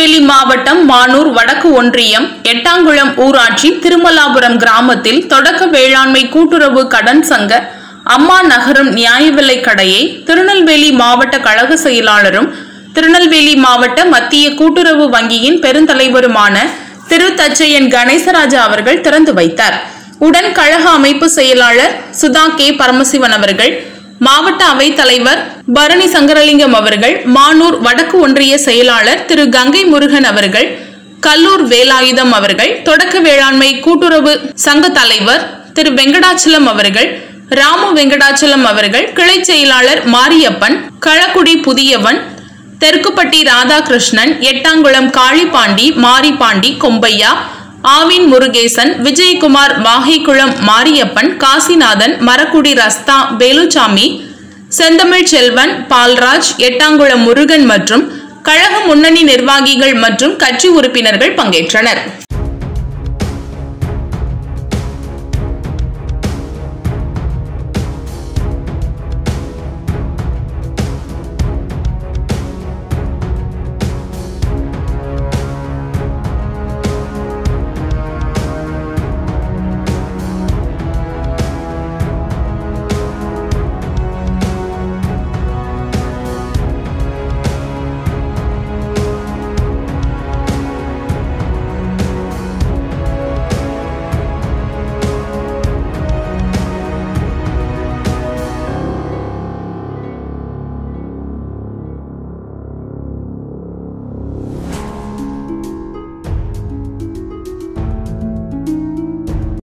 திருநெல்வேலி மாவட்டம் மானூர் வடக்கு ஒன்றியம் எட்டாங்குளம் ஊராட்சி திருமலாபுரம் கிராமத்தில் தொடக்க வேளாண்மை கூட்டுறவு கடன் சங்க அம்மா நகரம் நியாய விலைக் கடையை திருநெல்வேலி மாவட்ட கழக செயலாளரும் திருநெல்வேலி மாவட்ட மத்திய கூட்டுறவு வங்கியின் பெருந்தலைவருமான திரு தச்சையன் கணேசராஜா அவர்கள் திறந்து வைத்தார் உடன் கழக அமைப்பு செயலாளர் சுதா கே பரமசிவன் அவர்கள் மாவட்ட அவைத் தலைவர் பரணி சங்கரலிங்கம் அவர்கள் மானூர் வடக்கு ஒன்றிய செயலாளர் திரு கங்கை முருகன் அவர்கள் கல்லூர் வேலாயுதம் அவர்கள் தொடக்க வேளாண்மை கூட்டுறவு சங்க தலைவர் திரு வெங்கடாச்சலம் அவர்கள் ராமு வெங்கடாச்சலம் அவர்கள் கிளை செயலாளர் மாரியப்பன் களக்குடி புதியவன் தெற்குப்பட்டி ராதாகிருஷ்ணன் எட்டாங்குளம் காளிபாண்டி மாரிபாண்டி கொம்பையா ஆவின் முருகேசன் விஜயகுமார் வாகைக்குளம் மாரியப்பன் காசிநாதன் மரக்குடி ரஸ்தா வேலுச்சாமி செந்தமிழ் செல்வன் பால்ராஜ் எட்டாங்குளம் முருகன் மற்றும் கழக முன்னணி நிர்வாகிகள் மற்றும் கட்சி உறுப்பினர்கள் பங்கேற்றனர்